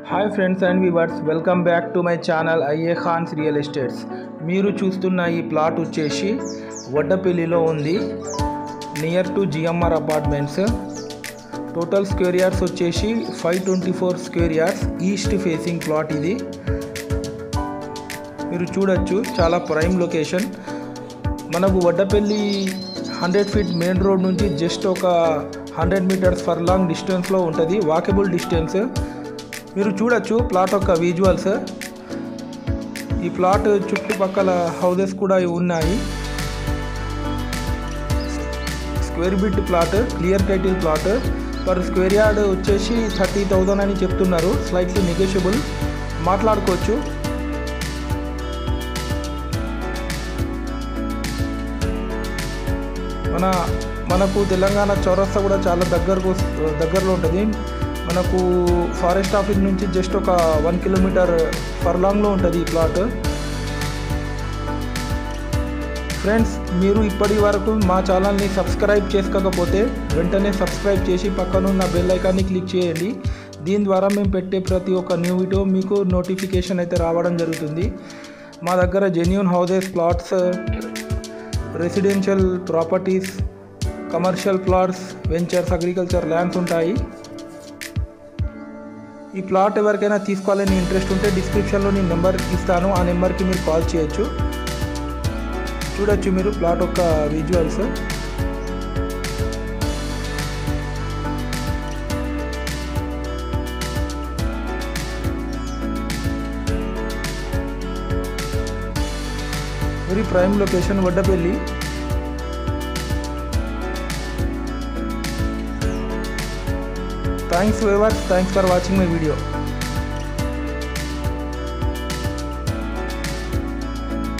hi friends and viewers welcome back to my channel I A Khan's real estates మీరు చూస్తున్న ఈ plot వచ్చేసి వడ్డపల్లిలో ఉంది near to GMR apartments total square yards వచ్చేసి five twenty four square yards east facing plot ఇది మీరు చూడొచ్చు చాలా ప్రైమ్ లొకేషన్ మనకు Vaddapalli hundred feet main road నుంచి జస్ట్ ఒక హండ్రెడ్ మీటర్స్ ఫర్ లాంగ్ డిస్టెన్స్లో ఉంటుంది వాకబుల్ డిస్టెన్స్ మీరు చూడొచ్చు ప్లాట్ యొక్క విజువల్స్ ఈ ప్లాట్ చుట్టుపక్కల హౌసెస్ కూడా ఉన్నాయి square bit plot clear title plot per square yard వచ్చేసి థర్టీ థౌజండ్ అని చెప్తున్నారు స్లైట్లీ నెగోషియబుల్ మాట్లాడుకోవచ్చు మన మనకు తెలంగాణ చౌరస్తా కూడా చాలా దగ్గరకు వస్- దగ్గరలో ఉంటుంది మనకు ఫారెస్ట్ ఆఫీస్ నుంచి జస్ట్ ఒక వన్ కిలోమీటర్ ఫర్ లాంగ్లో ఉంటుంది ఈ ప్లాట్ ఫ్రెండ్స్ మీరు ఇప్పటి వరకు మా ఛానల్ని సబ్స్క్రైబ్ చేసుకోకపోతే వెంటనే సబ్స్క్రైబ్ చేసి పక్కనున్న బెల్ ఐకాన్ని క్లిక్ చేయండి దీని ద్వారా మేము పెట్టే ప్రతి ఒక్క న్యూ వీడియో మీకు నోటిఫికేషన్ అయితే రావడం జరుగుతుంది మా దగ్గర genuine houses plots residential properties commercial plots ventures agriculture lands ఉంటాయి ఈ ప్లాట్ ఎవరికైనా తీసుకోవాలని ఇంట్రెస్ట్ ఉంటే డిస్క్రిప్షన్లో నేను నెంబర్ ఇస్తాను ఆ నెంబర్కి మీరు కాల్ చేయొచ్చు చూడొచ్చు మీరు ప్లాట్ యొక్క visuals very prime location Vaddapalli thanks viewers thanks for watching my video